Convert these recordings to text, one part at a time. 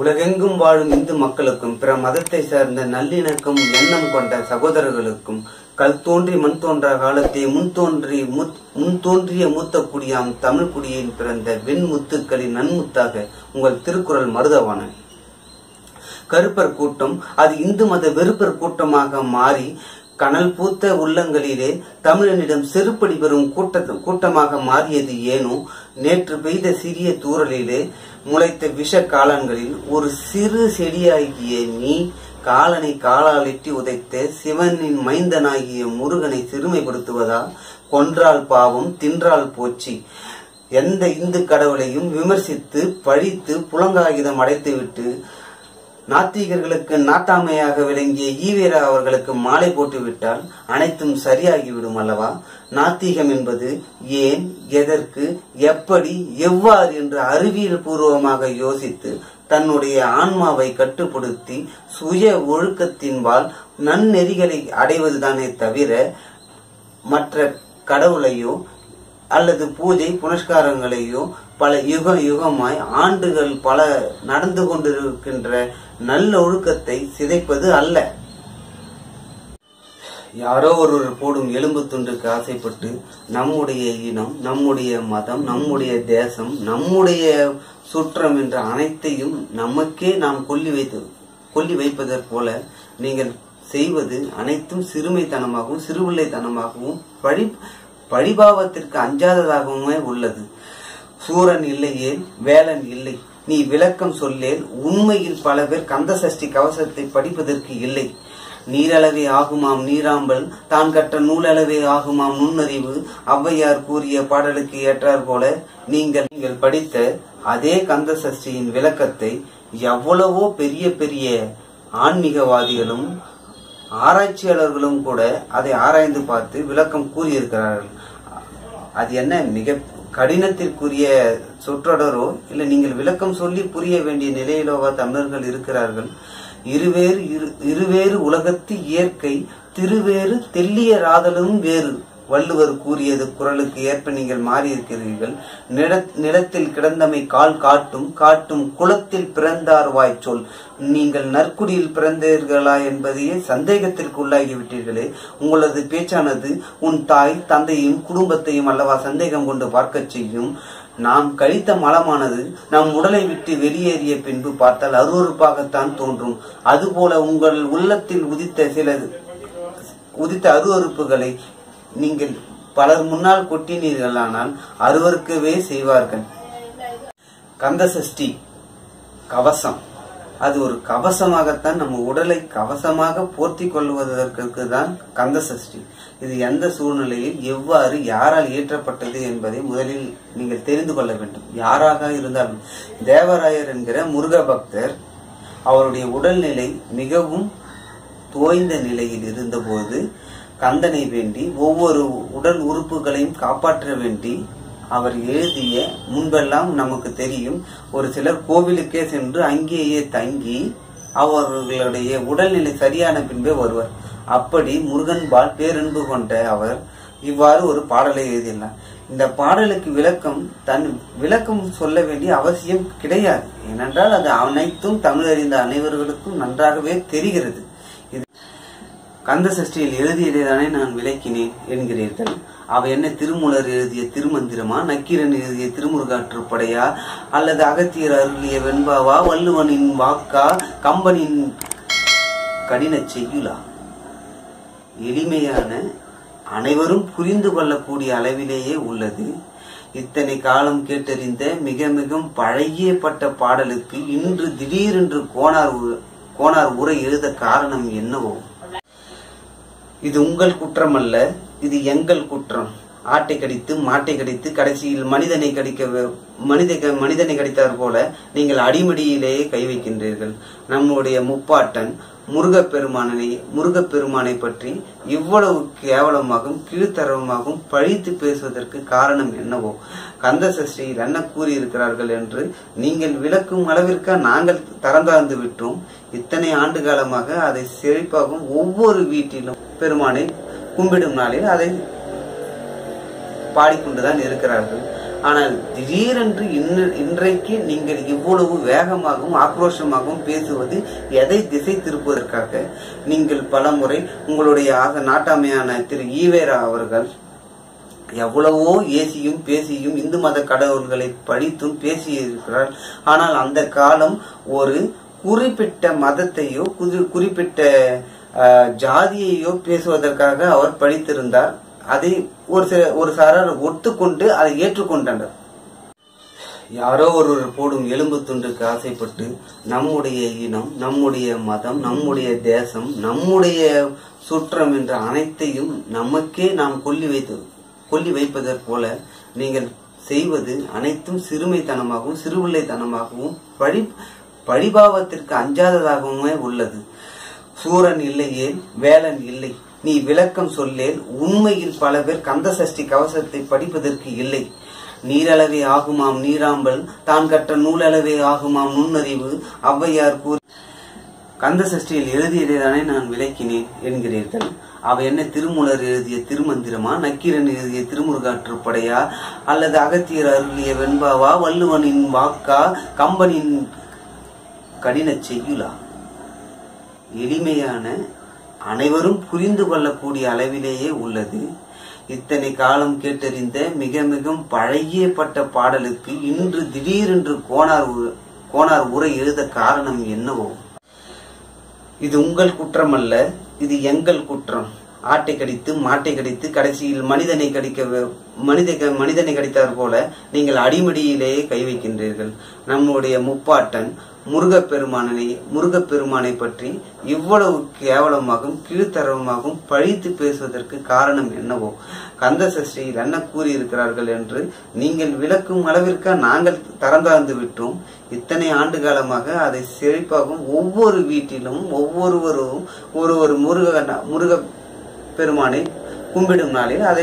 உலகெங்கும் வாழும் இந்து மக்களுக்கும் பிற மதத்தை சார்ந்த நல்லிணக்கம் எண்ணம் கொண்ட சகோதரர்களுக்கும் கல் தோன்றி மண் தோன்றா காலத்தை முன் தோன்றி முன் தோன்றிய மூத்த குடியாம் தமிழ் குடியில் பிறந்த வெண்முத்துக்களின் நன்முத்தாக உங்கள் திருக்குறள் மருதவாணன் கருப்பர் கூட்டம் அது இந்து மத வெறுப்பர் கூட்டமாக மாறி கனல் பூத்த உள்ளங்களிலே தமிழனிடம் செருப்படி பெறும் கூட்ட கூட்டமாக மாறியது ஏனோ நேற்று பெய்த சிறிய தூறலிலே முளைத்த விஷ காலங்களில் ஒரு சிறு செடியாகிய நீ காலனை காலால் எட்டி உதைத்த சிவனின் மைந்தனாகிய முருகனை சிறுமைப்படுத்துவதா கொன்றால் பாவம் தின்றால் போச்சு எந்த இந்து கடவுளையும் விமர்சித்து பழித்து புலங்காகிதம் அடைத்துவிட்டு நாத்திகர்களுக்கு நாட்டாமையாக விளங்கிய ஈவேரா அவர்களுக்கு மாலை போட்டுவிட்டால் அனைத்தும் சரியாகிவிடும் அல்லவா நாத்திகம் என்பது ஏன் எதற்கு எப்படி எவ்வாறு என்று அறிவியல் பூர்வமாக யோசித்து தன்னுடைய ஆன்மாவை கட்டுப்படுத்தி சுய ஒழுக்கத்தின்பால் நன்னெறிகளை அடைவதுதானே தவிர மற்ற கடவுளையோ அல்லது பூஜை புனஸ்காரங்களையோ பல யுக யுகமாய் ஆண்டுகள் பல நடந்து கொண்டிருக்கின்ற நல்ல ஒழுக்கத்தை சிதைப்பது அல்ல யாரோ ஒருவர் போடும் எலும்பு துண்டுக்கு ஆசைப்பட்டு நம்முடைய இனம் நம்முடைய மதம் நம்முடைய தேசம் நம்முடைய சுற்றம் என்ற அனைத்தையும் நமக்கே நாம் கொல்லி வைத்து கொல்லி வைப்பதற் போல நீங்கள் செய்வது அனைத்தும் சிறுமைத்தனமாகவும் சிறுபிள்ளைத்தனமாகவும் பழி பழிபாவத்திற்கு அஞ்சாததாகவுமே உள்ளது சூரன் இல்லையே வேலன் இல்லை நீ விளக்கம் சொல்லேல் உண்மையில் பல பேர் கந்த சஷ்டி கவசத்தை படிப்பதற்கு இல்லை நீரளவே ஆகுமாம் நீராம்பல் தான் கற்ற நூலளவே ஆகுமாம் நுண்ணறிவு ஔவையார் கூறிய பாடலுக்கு ஏற்றார் போல நீங்கள் நீங்கள் படித்த அதே கந்த சஷ்டியின் விளக்கத்தை எவ்வளவோ பெரிய பெரிய ஆன்மீகவாதிகளும் ஆராய்ச்சியாளர்களும் கூட அதை ஆராய்ந்து பார்த்து விளக்கம் கூறியிருக்கிறார்கள் அது என்ன மிக கடினத்திற்குரிய சொற்றொடரோ இல்லை நீங்கள் விளக்கம் சொல்லி புரிய வேண்டிய நிலையிலோவா தமிழர்கள் இருக்கிறார்கள் இருவேறு இரு இருவேறு உலகத்து இயற்கை திருவேறு தெல்லிய ராதலும் வேறு வள்ளுவர் கூறியது குரலுக்கு ஏற்ப நீங்கள் மாறியிருக்கிறீர்கள் நிலத்தில் கிடந்தமை கால் காட்டும் காட்டும் குளத்தில் பிறந்தார் வாய் சொல் நீங்கள் நற்குடியில் பிறந்தீர்களா என்பதையே சந்தேகத்திற்கு உள்ளாகிவிட்டீர்களே உங்களது பேச்சானது உன் தாய் தந்தையும் குடும்பத்தையும் அல்லவா சந்தேகம் கொண்டு பார்க்கச் செய்யும் நாம் கழித்த மலமானது நம் உடலை விட்டு வெளியேறிய பின்பு பார்த்தால் அருவறுப்பாகத்தான் தோன்றும் அதுபோல உங்கள் உள்ளத்தில் உதித்த சில உதித்த அருவறுப்புகளை நீங்கள் பலர் முன்னால் கொட்டினீர்களானால் அருவருக்கவே செய்வார்கள் கந்த சஷ்டி கவசம் அது ஒரு கவசமாகத்தான் நம்ம உடலை கவசமாக போர்த்தி கொள்வதற்கு தான் கந்த சஷ்டி இது எந்த சூழ்நிலையில் எவ்வாறு யாரால் இயற்றப்பட்டது என்பதை முதலில் நீங்கள் தெரிந்து கொள்ள வேண்டும் யாராக இருந்தாலும் தேவராயர் என்கிற முருக பக்தர் அவருடைய உடல்நிலை மிகவும் தோய்ந்த நிலையில் இருந்தபோது கந்தனை வேண்டி ஒவ்வொரு உடல் உறுப்புகளையும் காப்பாற்ற வேண்டி அவர் எழுதிய முன்பெல்லாம் நமக்கு தெரியும் ஒரு சிலர் கோவிலுக்கே சென்று அங்கேயே தங்கி அவர்களுடைய உடல்நிலை சரியான பின்பே வருவர் அப்படி முருகன்பால் பேரன்பு கொண்ட அவர் இவ்வாறு ஒரு பாடலை எழுதினார் இந்த பாடலுக்கு விளக்கம் தன் விளக்கம் சொல்ல வேண்டிய அவசியம் கிடையாது ஏனென்றால் அது அனைத்தும் தமிழ் அறிந்த அனைவர்களுக்கும் நன்றாகவே தெரிகிறது இது கந்த சஷ்டியில் எழுதியதைதானே நான் விளக்கினேன் என்கிறீர்கள் அவை என்ன திருமூலர் எழுதிய திருமந்திரமா நக்கீரன் எழுதிய திருமுருகாற்றுப்படையா அல்லது அகத்தியர் அருளிய வெண்பாவா வள்ளுவனின் வாக்கா கம்பனின் கடின செய்யுளா எளிமையான அனைவரும் புரிந்து கொள்ளக்கூடிய அளவிலேயே உள்ளது இத்தனை காலம் கேட்டறிந்த மிக மிக பழகியப்பட்ட பாடலுக்கு இன்று திடீரென்று கோனார் கோனார் உரை எழுத காரணம் என்னவோ இது உங்கள் குற்றம் அல்ல இது எங்கள் குற்றம் ஆட்டை கடித்து மாட்டை கடித்து கடைசியில் மனிதனை கடிக்க மனித மனிதனை கடித்தார் போல நீங்கள் அடிமடியிலேயே கை வைக்கின்றீர்கள் நம்முடைய முப்பாட்டன் முருகப்பெருமானை முருகப்பெருமானை பற்றி இவ்வளவு கேவலமாகவும் கீழ்த்தரமாகவும் பழித்து பேசுவதற்கு காரணம் என்னவோ கந்த சஷ்டியில் என்ன கூறியிருக்கிறார்கள் என்று நீங்கள் விளக்கும் அளவிற்கு நாங்கள் தரந்தாழ்ந்து விட்டோம் இத்தனை ஆண்டு காலமாக அதை செழிப்பாகவும் ஒவ்வொரு வீட்டிலும் பெருமானை கும்பிடும் நாளில் அதை பாடிக்கொண்டுதான் இருக்கிறார்கள் ஆனால் திடீரென்று இன்று- இன்றைக்கு நீங்கள் இவ்வளவு வேகமாகவும் ஆக்ரோஷமாகவும் பேசுவது எதை திசை திருப்புவதற்காக நீங்கள் பலமுறை உங்களுடைய ஆக நாட்டாமையான திரு ஈவேரா அவர்கள் எவ்வளவோ ஏசியும் பேசியும் இந்து மத கடவுள்களை படித்தும் பேசியிருக்கிறார் ஆனால் அந்த காலம் ஒரு குறிப்பிட்ட மதத்தையோ குறி- குறிப்பிட்ட ஆஹ், ஜாதியையோ பேசுவதற்காக அவர் படித்திருந்தார் அதை ஒரு சில ஒரு சாரார் ஒத்துக்கொண்டு அதை ஏற்றுக்கொண்டனர் யாரோ ஒருவர் போடும் எலும்பு துண்டுக்கு ஆசைப்பட்டு நம்முடைய இனம் நம்முடைய மதம் நம்முடைய தேசம் நம்முடைய சுற்றம் என்ற அனைத்தையும் நமக்கே நாம் கொல்லி வைத்து கொல்லி வைப்பதற் போல நீங்கள் செய்வது அனைத்தும் சிறுமைத்தனமாகவும் சிறுபிள்ளைத்தனமாகவும் பழி பழிபாவத்திற்கு அஞ்சாததாகவுமே உள்ளது சூரன் இல்லையே வேலன் இல்லை நீ விளக்கம் சொல்லேல் உண்மையில் பல பேர் கந்த சஷ்டி கவசத்தை படிப்பதற்கு இல்லை நீரளவே ஆகுமாம் நீராம்பல் தான் கற்ற நூலளவே ஆகுமாம் நுண்ணறிவு ஔவையார் கூறி கந்த சஷ்டியில் எழுதியதைதானே நான் விளக்கினேன் என்கிறீர்கள் அவ என்ன திருமூலர் எழுதிய திருமந்திரமா நக்கீரன் எழுதிய திருமுருகாற்றுப்படையா அல்லது அகத்தியர் அருளிய வெண்பாவா வள்ளுவனின் வாக்கா கம்பனின் கடின செய்யுளா எளிமையான அனைவரும் புரிந்து கொள்ளக்கூடிய அளவிலேயே உள்ளது இத்தனை காலம் கேட்டறிந்த மிக மிக பழகியப்பட்ட பாடலுக்கு இன்று திடீரென்று கோனார் உ- கோனார் உரை எழுத காரணம் என்னவோ இது உங்கள் குற்றம் அல்ல இது எங்கள் குற்றம் ஆட்டை கடித்து மாட்டை கடித்து கடைசியில் மனிதனை கடிக்க வ- மனித மனிதனை கடித்தார் போல நீங்கள் அடிமடியிலேயே கை வைக்கின்றீர்கள் நம்முடைய முப்பாட்டன் முருகப்பெருமானை முருகப்பெருமானை பற்றி இவ்வளவு கேவலமாகவும் கீழ்த்தரமாகவும் பழித்து பேசுவதற்கு காரணம் என்னவோ கந்த சஷ்டியில் என்ன கூறியிருக்கிறார்கள் என்று நீங்கள் விளக்கும் அளவிற்கா நாங்கள் தரந்தாழ்ந்து விட்டோம் இத்தனை ஆண்டு காலமாக அதை செழிப்பாகவும் ஒவ்வொரு வீட்டிலும் ஒவ்வொருவரும் ஒரு ஒரு முருக முருக பெருமானை கும்பிடும் நாளில் அதை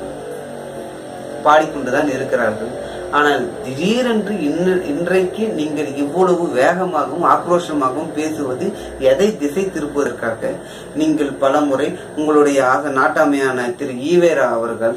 பாடிக்கொண்டுதான் இருக்கிறார்கள் ஆனால் திடீரென்று இன்று- இன்றைக்கு நீங்கள் இவ்வளவு வேகமாகவும் ஆக்ரோஷமாகவும் பேசுவது எதை திசை திருப்புவதற்காக நீங்கள் பலமுறை உங்களுடைய ஆக நாட்டாமையான திரு ஈவேரா அவர்கள்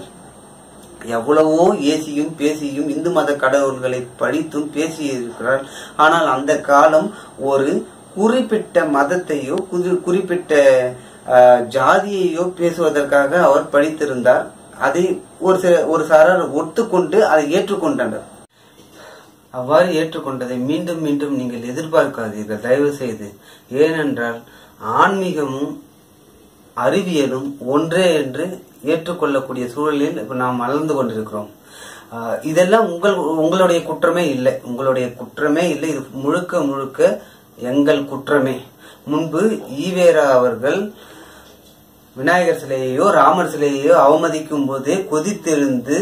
எவ்வளவோ ஏசியும் பேசியும் இந்து மத கடவுள்களை படித்தும் பேசியிருக்கிறார் ஆனால் அந்த காலம் ஒரு குறிப்பிட்ட மதத்தையோ குறி- குறிப்பிட்ட ஆஹ், ஜாதியையோ பேசுவதற்காக அவர் படித்திருந்தார் அதை ஒரு சில ஒரு சாரார் ஒத்துக்கொண்டு அதை ஏற்றுக்கொண்டனர் அவ்வாறு ஏற்றுக்கொண்டதை மீண்டும் மீண்டும் நீங்கள் எதிர்பார்க்காதீர்கள் தயவு செய்து ஏனென்றால் ஆன்மீகமும் அறிவியலும் ஒன்றே என்று ஏற்றுக்கொள்ளக்கூடிய சூழலில் இப்ப நாம் வளர்ந்து கொண்டிருக்கிறோம் ஆஹ் இதெல்லாம் உங்கள் உங்களுடைய குற்றமே இல்லை உங்களுடைய குற்றமே இல்லை இது முழுக்க முழுக்க எங்கள் குற்றமே முன்பு ஈவேரா அவர்கள் விநாயகர் சிலையையோ ராமர் சிலையையோ அவமதிக்கும் போதே கொதித்தெழுந்து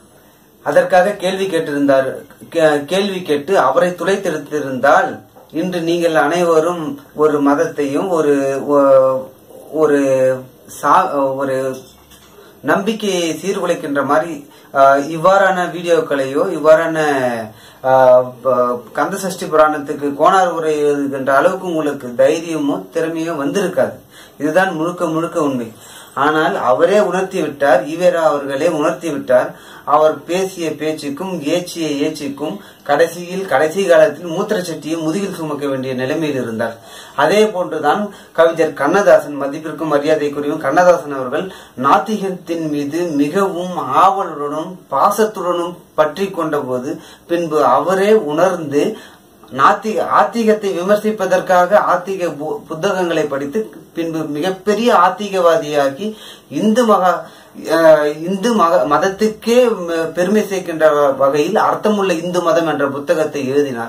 அதற்காக கேள்வி கேட்டிருந்தார் கே- கேள்வி கேட்டு அவரை துளைத்தெடுத்திருந்தால் இன்று நீங்கள் அனைவரும் ஒரு மதத்தையும் ஒரு ஒ- ஒரு சா- ஒரு நம்பிக்கையை சீர்குலைக்கின்ற மாதிரி ஆஹ், இவ்வாறான வீடியோக்களையோ இவ்வாறான ஆஹ், ப- கந்த சஷ்டி புராணத்துக்கு கோணார் உரை எழுதுகின்ற அளவுக்கு உங்களுக்கு தைரியமோ திறமையோ வந்திருக்காது இதுதான் முழுக்க முழுக்க உண்மை ஆனால் அவரே உணர்த்தி விட்டார் ஈவேரா அவர்களே உணர்த்தி விட்டார் அவர் பேசிய பேச்சுக்கும் ஏச்சிய ஏச்சுக்கும் கடைசியில் கடைசி காலத்தில் மூத்திர சட்டியை முதுகில் சுமக்க வேண்டிய நிலைமையில் இருந்தார் அதே போன்றுதான் கவிஞர் கண்ணதாசன் மதிப்பிற்கும் மரியாதைக்குரியும் கண்ணதாசன் அவர்கள் நாத்திகத்தின் மீது மிகவும் ஆவலுடனும் பாசத்துடனும் பற்றி கொண்டபோது பின்பு அவரே உணர்ந்து நாத்திக ஆத்திகத்தை விமர்சிப்பதற்காக ஆத்திக பு- புத்தகங்களை படித்து பின்பு மிகப்பெரிய ஆத்திகவாதியாகி இந்து மகா அஹ், இந்து மக மதத்துக்கே ம- பெருமை சேர்க்கின்ற வகையில் அர்த்தமுள்ள இந்து மதம் என்ற புத்தகத்தை எழுதினார்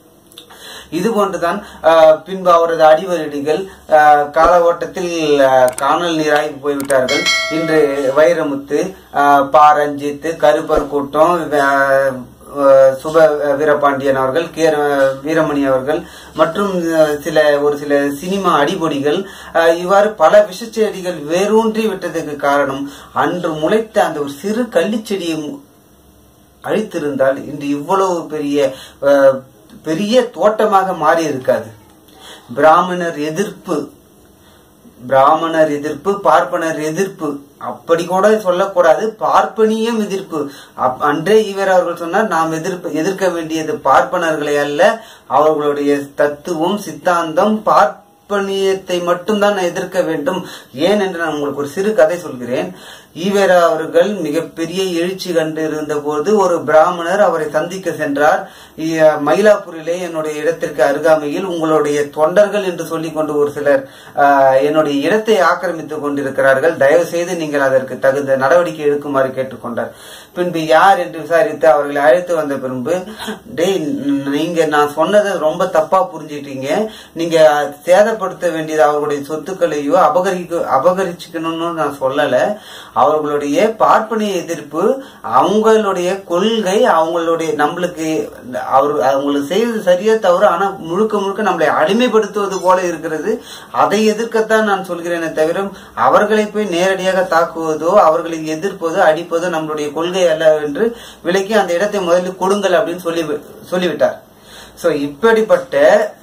இது போன்றுதான் அஹ், பின்பு அவரது அடிவரடிகள் அஹ், கால ஓட்டத்தில் அஹ், காணல் நீராகி போய்விட்டார்கள் இன்று வைரமுத்து அஹ், பா ரஞ்சித் கருப்பர் கூட்டம் அஹ், அஹ், சுப வீரபாண்டியன் அவர்கள் கே வீரமணி அவர்கள் மற்றும் அஹ், சில ஒரு சில சினிமா அடிபொடிகள் அஹ், இவ்வாறு பல விஷச்செடிகள் வேரூன்றி விட்டதுக்கு காரணம் அன்று முளைத்த அந்த ஒரு சிறு கள்ளிச்செடியை அழித்திருந்தால் இன்று இவ்வளவு பெரிய அஹ், பெரிய தோட்டமாக மாறி இருக்காது பிராமணர் எதிர்ப்பு பிராமணர் எதிர்ப்பு பார்ப்பனர் எதிர்ப்பு அப்படி கூட சொல்லக்கூடாது பார்ப்பனியம் எதிர்ப்பு அப்- அன்றே ஈவர் அவர்கள் சொன்னார் நாம் எதிர்ப்பு எதிர்க்க வேண்டியது பார்ப்பனர்களை அல்ல அவர்களுடைய தத்துவம் சித்தாந்தம் பார்ப்பனியத்தை மட்டும்தான் நான் எதிர்க்க வேண்டும் ஏன் என்று நான் உங்களுக்கு ஒரு சிறு கதை சொல்கிறேன் ஈவேரா அவர்கள் மிகப்பெரிய எழுச்சி கண்டு இருந்த போது ஒரு பிராமணர் அவரை சந்திக்க சென்றார் இ- மயிலாப்பூரிலே என்னுடைய இடத்திற்கு அருகாமையில் உங்களுடைய தொண்டர்கள் என்று சொல்லிக் கொண்டு ஒரு சிலர் ஆஹ், என்னுடைய இடத்தை ஆக்கிரமித்துக் கொண்டிருக்கிறார்கள் தயவு செய்து நீங்கள் அதற்கு தகுந்த நடவடிக்கை எடுக்குமாறு கேட்டுக்கொண்டார் பின்பு யார் என்று விசாரித்து அவர்களை அழைத்து வந்த பின்பு டேய் நீங்க நான் சொன்னதை ரொம்ப தப்பா புரிஞ்சிட்டீங்க நீங்க சேதப்படுத்த வேண்டியது அவர்களுடைய சொத்துக்களையோ அபகரிக்க அபகரிச்சுக்கணும்னு நான் சொல்லல அவர்களுடைய பார்ப்பனிய எதிர்ப்பு அவங்களுடைய கொள்கை அவங்களுடைய நம்மளுக்கு அவர் அவங்களுக்கு செய்தது சரியா தவறு ஆனா முழுக்க முழுக்க நம்மளை அடிமைப்படுத்துவது போல இருக்கிறது அதை எதிர்க்கத்தான் நான் சொல்கிறேனே தவிர அவர்களை போய் நேரடியாக தாக்குவதோ அவர்களை எதிர்ப்பதோ அடிப்பதோ நம்மளுடைய கொள்கை அல்ல என்று விலக்கி அந்த இடத்தை முதலில் கொடுங்கள் அப்படின்னு சொல்லி சொல்லிவிட்டார் சோ இப்படிப்பட்ட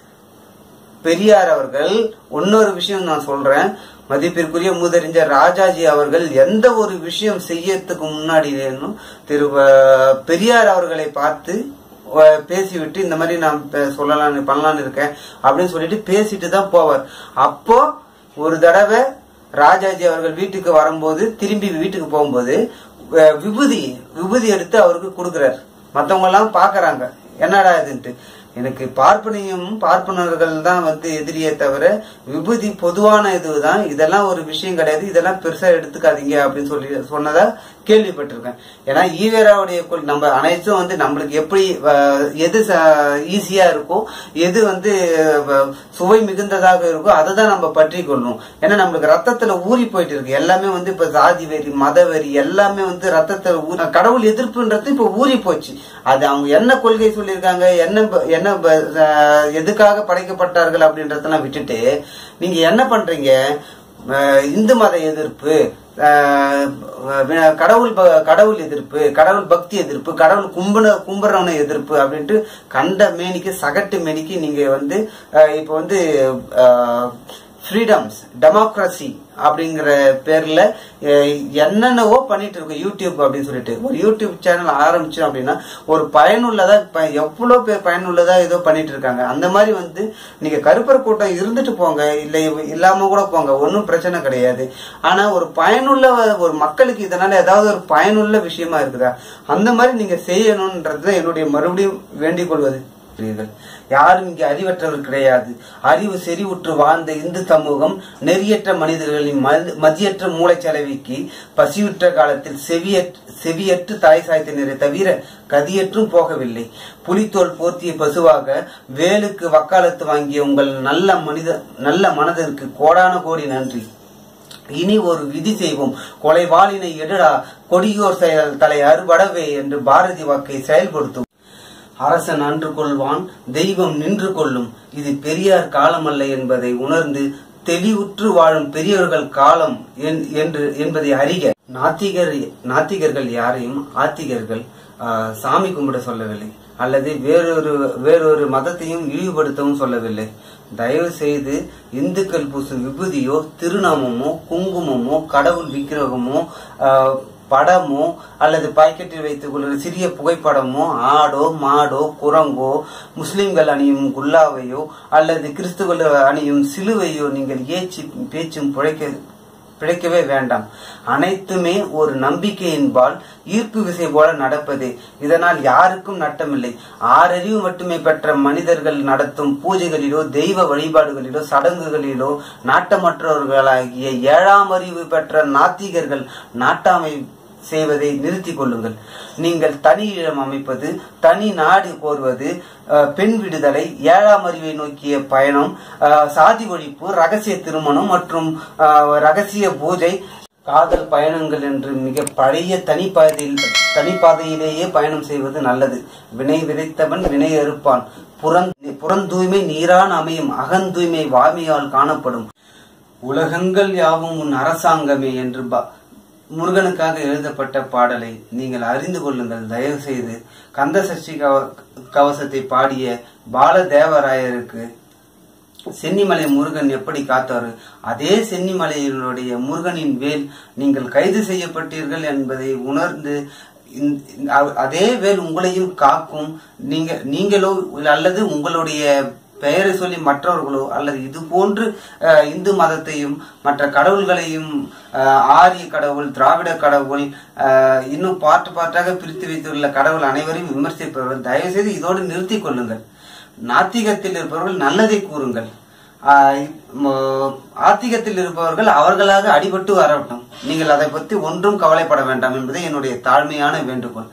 பெரியார் அவர்கள் இன்னொரு விஷயம் நான் சொல்றேன் மதிப்பிற்குரிய மூதறிஞர் ராஜாஜி அவர்கள் எந்த ஒரு விஷயம் செய்யறதுக்கு முன்னாடி திரு அஹ், பெரியார் அவர்களை பார்த்து அஹ், பேசிவிட்டு இந்த மாதிரி நான் பே- சொல்லலாம்னு பண்ணலாம்னு இருக்கேன் அப்படின்னு சொல்லிட்டு பேசிட்டு தான் போவார் அப்போ ஒரு தடவை ராஜாஜி அவர்கள் வீட்டுக்கு வரும்போது திரும்பி வீட்டுக்கு போகும்போது அஹ், விபூதி விபூதி எடுத்து அவருக்கு கொடுக்கிறார் மத்தவங்க எல்லாம் பாக்குறாங்க என்னடா இதுன்ட்டு எனக்கு பார்ப்பனியும் பார்ப்பனர்கள் தான் வந்து எதிரியே தவிர விபூதி பொதுவான இதுதான் இதெல்லாம் ஒரு விஷயம் கிடையாது இதெல்லாம் பெருசா எடுத்துக்காதீங்க அப்படின்னு சொல்லி சொன்னதா கேள்விப்பட்டிருக்கேன் ஏன்னா ஈவேராவுடைய கொள்- நம்ம அனைத்தும் வந்து நம்மளுக்கு எப்படி அஹ், எது ஈஸியா இருக்கோ எது வந்து அஹ், சுவை மிகுந்ததாக இருக்கோ அதை தான் நம்ம பற்றி கொள்ளணும் ஏன்னா நம்மளுக்கு ரத்தத்துல ஊறி போயிட்டு இருக்கு எல்லாமே வந்து இப்ப சாதி வெறி மத வெறி எல்லாமே வந்து ரத்தத்துல ஊ- கடவுள் எதிர்ப்புன்றது இப்ப ஊறி போச்சு அது அவங்க என்ன கொள்கை சொல்லியிருக்காங்க என்ன ப- என்ன ப- அஹ், எதுக்காக படைக்கப்பட்டார்கள் அப்படின்றதெல்லாம் விட்டுட்டு நீங்க என்ன பண்றீங்க அஹ், இந்து மத எதிர்ப்பு அஹ், வி- கடவுள் ப- கடவுள் எதிர்ப்பு கடவுள் பக்தி எதிர்ப்பு கடவுள் கும்பிட கும்பிடுறவனை எதிர்ப்பு அப்படின்ட்டு கண்ட மேனிக்கு சகட்டு மேனிக்கு நீங்க வந்து அஹ், இப்ப வந்து ஃப்ரீடம்ஸ் டெமோக்ரஸி அப்படிங்கிற பேர்ல அஹ், என்னென்னவோ பண்ணிட்டு இருக்கு யூடியூப் அப்படின்னு சொல்லிட்டு ஒரு யூடியூப் சேனல் ஆரம்பிச்சோம் அப்படின்னா ஒரு பயனுள்ளதா இப்ப எவ்வளவு பேர் பயனுள்ளதா ஏதோ பண்ணிட்டு இருக்காங்க அந்த மாதிரி வந்து நீங்க கருப்பர் கூட்டம் இருந்துட்டு போங்க இல்ல இவ- இல்லாம கூட போங்க ஒன்றும் பிரச்சனை கிடையாது ஆனா ஒரு பயனுள்ள ஒரு மக்களுக்கு இதனால ஏதாவது ஒரு பயனுள்ள விஷயமா இருக்குதா அந்த மாதிரி நீங்க செய்யணும்ன்றது என்னுடைய மறுபடியும் வேண்டிக் கொள்வது இருக்கிறீர்கள். யாரும் இங்கே அறிவற்றவர் கிடையாது அறிவு செறிவுற்று வாழ்ந்த இந்து சமூகம் நெறியற்ற மனிதர்களின் மதி- மதியற்ற மூளைச்சலவைக்கு பசியுற்ற காலத்தில் செவியற்ற செவியற்று தாய் சாய்த்தினரை தவிர கதியற்றும் போகவில்லை புலித்தோல் போர்த்திய பசுவாக வேலுக்கு வக்காலத்து வாங்கிய உங்கள் நல்ல மனித நல்ல மனதிற்கு கோடான கோடி நன்றி இனி ஒரு விதி செய்வோம் கொலைவாளினை எடுடா கொடியோர் செயல் தலை அறுபடவே என்று பாரதி வாக்கை செயல்படுத்தும் அரசன் அன்று கொள்வான் தெய்வம் நின்று கொள்ளும் இது பெரியார் காலமல்ல என்பதை உணர்ந்து தெளிவுற்று வாழும் பெரியவர்கள் காலம் என்- என்று என்பதை அறிக நாத்திகர் நாத்திகர்கள் யாரையும் ஆத்திகர்கள் ஆஹ், சாமி கும்பிட சொல்லவில்லை அல்லது வேறொரு வேறொரு மதத்தையும் இழிவுபடுத்தவும் சொல்லவில்லை தயவு செய்து இந்துக்கள் பூசும் விபூதியோ திருநாமமோ குங்குமமோ கடவுள் விக்கிரகமோ ஆஹ், படமோ அல்லது பாக்கெட்டில் வைத்துக் கொள்கிற சிறிய புகைப்படமோ ஆடோ மாடோ குரங்கோ முஸ்லிம்கள் அணியும் குல்லாவையோ அல்லது கிறிஸ்துவர்கள் அணியும் சிலுவையோ நீங்கள் ஏச்சி பேச்சும் பிழைக்க பிழைக்கவே வேண்டாம் அனைத்துமே ஒரு நம்பிக்கையின்பால் ஈர்ப்பு விசை போல நடப்பதே இதனால் யாருக்கும் நட்டமில்லை ஆறறிவு மட்டுமே பெற்ற மனிதர்கள் நடத்தும் பூஜைகளிலோ தெய்வ வழிபாடுகளிலோ சடங்குகளிலோ நாட்டமற்றவர்களாகிய ஏழாம் அறிவு பெற்ற நாத்திகர்கள் நாட்டாமை செய்வதை நிறுத்திக் கொள்ளுங்கள் நீங்கள் தனி இடம் அமைப்பது தனி நாடு கோருவது அஹ், பெண் விடுதலை ஏழாம் அறிவை நோக்கிய பயணம் அஹ், சாதி ஒழிப்பு ரகசிய திருமணம் மற்றும் அஹ், ரகசிய பூஜை காதல் பயணங்கள் என்று மிக பழைய தனிப்பாதையில் தனிப்பாதையிலேயே பயணம் செய்வது நல்லது வினை விதைத்தவன் வினை அறுப்பான் புறந் புறந்தூய்மை நீரான் அமையும் அகந்தூய்மை வாய்மையால் காணப்படும் உலகங்கள் யாவும் உன் அரசாங்கமே என்று ப- முருகனுக்காக எழுதப்பட்ட பாடலை நீங்கள் அறிந்து கொள்ளுங்கள் தயவு செய்து கந்த சஷ்டி கவ கவசத்தை பாடிய பாலதேவராயருக்கு சென்னிமலை முருகன் எப்படி காத்தாரு அதே சென்னிமலையினுடைய முருகனின் வேல் நீங்கள் கைது செய்யப்பட்டீர்கள் என்பதை உணர்ந்து இந்த- இந்த- அ- அதே வேல் உங்களையும் காக்கும் நீங்க நீங்களோ அல்லது உங்களுடைய பெயரை சொல்லி மற்றவர்களோ அல்லது இது போன்று அஹ், இந்து மதத்தையும் மற்ற கடவுள்களையும் அஹ், ஆரிய கடவுள் திராவிட கடவுள் அஹ், இன்னும் பாட்டு பாட்டாக பிரித்து வைத்துள்ள கடவுள் அனைவரையும் விமர்சிப்பவர்கள் தயவு செய்து இதோடு நிறுத்திக் கொள்ளுங்கள் நாத்திகத்தில் இருப்பவர்கள் நல்லதை கூறுங்கள் ஆஹ் ம- ஆத்திகத்தில் இருப்பவர்கள் அவர்களாக அடிபட்டு வரட்டும் நீங்கள் அதை பற்றி ஒன்றும் கவலைப்பட வேண்டாம் என்பதே என்னுடைய தாழ்மையான வேண்டுகோள்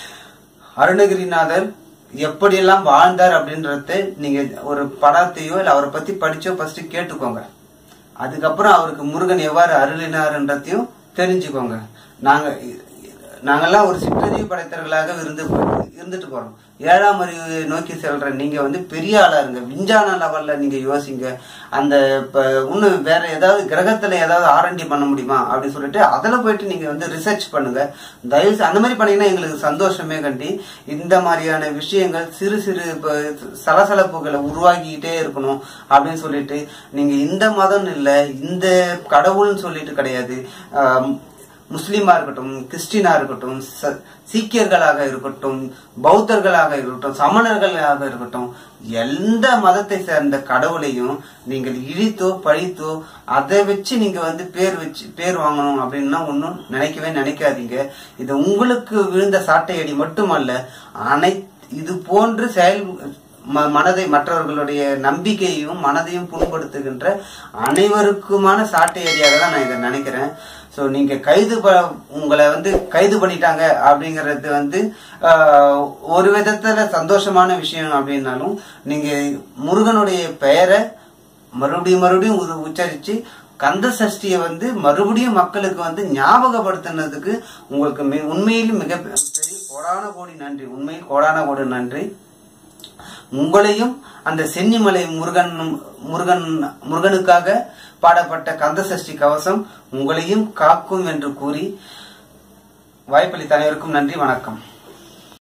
அருணகிரிநாதர் எப்படியெல்லாம் வாழ்ந்தார் அப்படின்றத நீங்க ஒரு படத்தையோ இல்ல அவரை பத்தி படிச்சோ ஃபர்ஸ்ட் கேட்டுக்கோங்க அதுக்கப்புறம் அவருக்கு முருகன் எவ்வாறு அருளினார்ன்றதையும் தெரிஞ்சுக்கோங்க நாங்க நாங்கெல்லாம் ஒரு சிற்றறிவு படைத்தவர்களாக இருந்து இருந்துட்டு போறோம் ஏழாம் அறிவு நோக்கி செல்ற நீங்க வந்து பெரிய ஆளா இருங்க விஞ்ஞான லெவல்ல நீங்க யோசிங்க அந்த இப்ப இன்னும் வேற ஏதாவது கிரகத்துல ஏதாவது ஆரண்டி பண்ண முடியுமா அப்படின்னு சொல்லிட்டு அதுல போயிட்டு நீங்க வந்து ரிசர்ச் பண்ணுங்க தயவு செ- அந்த மாதிரி பண்ணீங்கன்னா எங்களுக்கு சந்தோஷமே கண்டி இந்த மாதிரியான விஷயங்கள் சிறு சிறு இப்ப சலசலப்புகளை உருவாக்கிக்கிட்டே இருக்கணும் அப்படின்னு சொல்லிட்டு நீங்க இந்த மதம் இல்ல இந்த கடவுள்னு சொல்லிட்டு கிடையாது ஆம், முஸ்லீமா இருக்கட்டும் கிறிஸ்டினா இருக்கட்டும் ச- சீக்கியர்களாக இருக்கட்டும் பௌத்தர்களாக இருக்கட்டும் சமணர்களாக இருக்கட்டும் எந்த மதத்தை சேர்ந்த கடவுளையும் நீங்கள் இழித்தோ பழித்தோ அதை வச்சு நீங்க வந்து பேர் வச்சு பேர் வாங்கணும் அப்படின்னா ஒன்றும் நினைக்கவே நினைக்காதீங்க இது உங்களுக்கு விழுந்த சாட்டையடி மட்டுமல்ல அனை இது போன்று செயல் ம- மனதை மற்றவர்களுடைய நம்பிக்கையையும் மனதையும் புண்படுத்துகின்ற அனைவருக்குமான சாட்டை ஏரியாக தான் நான் இதை நினைக்கிறேன் ஸோ நீங்க கைது ப உங்களை வந்து கைது பண்ணிட்டாங்க அப்படிங்கிறது வந்து ஆஹ், ஒரு விதத்துல சந்தோஷமான விஷயம் அப்படின்னாலும் நீங்க முருகனுடைய பெயரை மறுபடியும் மறுபடியும் உ- உச்சரிச்சு கந்த சஷ்டியை வந்து மறுபடியும் மக்களுக்கு வந்து ஞாபகப்படுத்தினதுக்கு உங்களுக்கு மி- உண்மையிலும் மிக பெரிய கோடான கோடி நன்றி உண்மையில் கோடான கோடி நன்றி உங்களையும் அந்த சென்னிமலை முருகன் முருகன் முருகனுக்காக பாடப்பட்ட கந்த சஷ்டி கவசம் உங்களையும் காக்கும் என்று கூறி வாய்ப்பளித்த அனைவருக்கும் நன்றி வணக்கம்